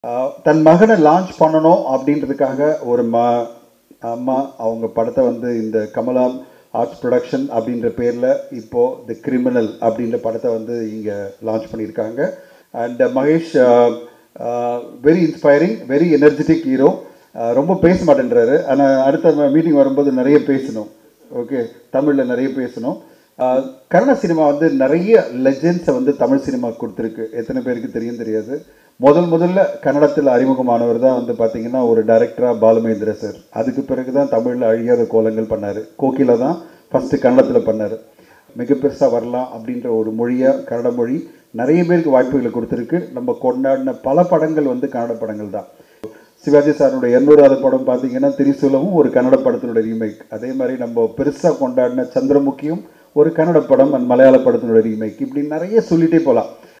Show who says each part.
Speaker 1: ஆஹ் தன் மகனை லான்ச் பண்ணணும் அப்படின்றதுக்காக ஒரு மா அம்மா அவங்க படத்தை வந்து இந்த கமலா ஆர்ட்ஸ் ப்ரொடக்ஷன் அப்படின்ற பேரில் இப்போது தி கிரிமினல் அப்படின்ற படத்தை வந்து இங்கே லான்ச் பண்ணியிருக்காங்க and Mahesh very inspiring very energetic hero ரொம்ப பேச மாட்டேன்றாரு ஆனால் அடுத்த மீட்டிங் வரும்போது நிறைய பேசணும் ஓகே தமிழில் நிறைய பேசணும் ஆஹ் கன்னட சினிமா வந்து நிறைய லெஜெண்ட்ஸை வந்து தமிழ் சினிமா கொடுத்துருக்கு எத்தனை பேருக்கு தெரியும் தெரியாது முதல் முதல்ல கன்னடத்தில் அறிமுகமானவர் தான் வந்து பார்த்தீங்கன்னா ஒரு டைரக்டராக பாலுமேந்திர சார் அதுக்கு பிறகு தான் தமிழில் அழியாத கோலங்கள் பண்ணார் கோகிலா தான் ஃபஸ்ட்டு கன்னடத்தில் பண்ணார் மிக பெருசாக வரலாம் அப்படின்ற ஒரு மொழியாக கன்னட மொழி நிறைய பேருக்கு வாய்ப்புகளை கொடுத்துருக்கு நம்ம கொண்டாடின பல படங்கள் வந்து கன்னட படங்கள் தான் சிவாஜி சாருடைய எண்ணூறாவது படம் பார்த்தீங்கன்னா திரிசூலமும் ஒரு கன்னட படத்தினுடைய ரீமேக் அதே மாதிரி நம்ம பெருசாக கொண்டாடின சந்திரமுகியும் ஒரு கன்னட படம் அண்ட் மலையாள படத்தினுடைய ரீமேக் இப்படி நிறைய சொல்லிட்டே போகலாம்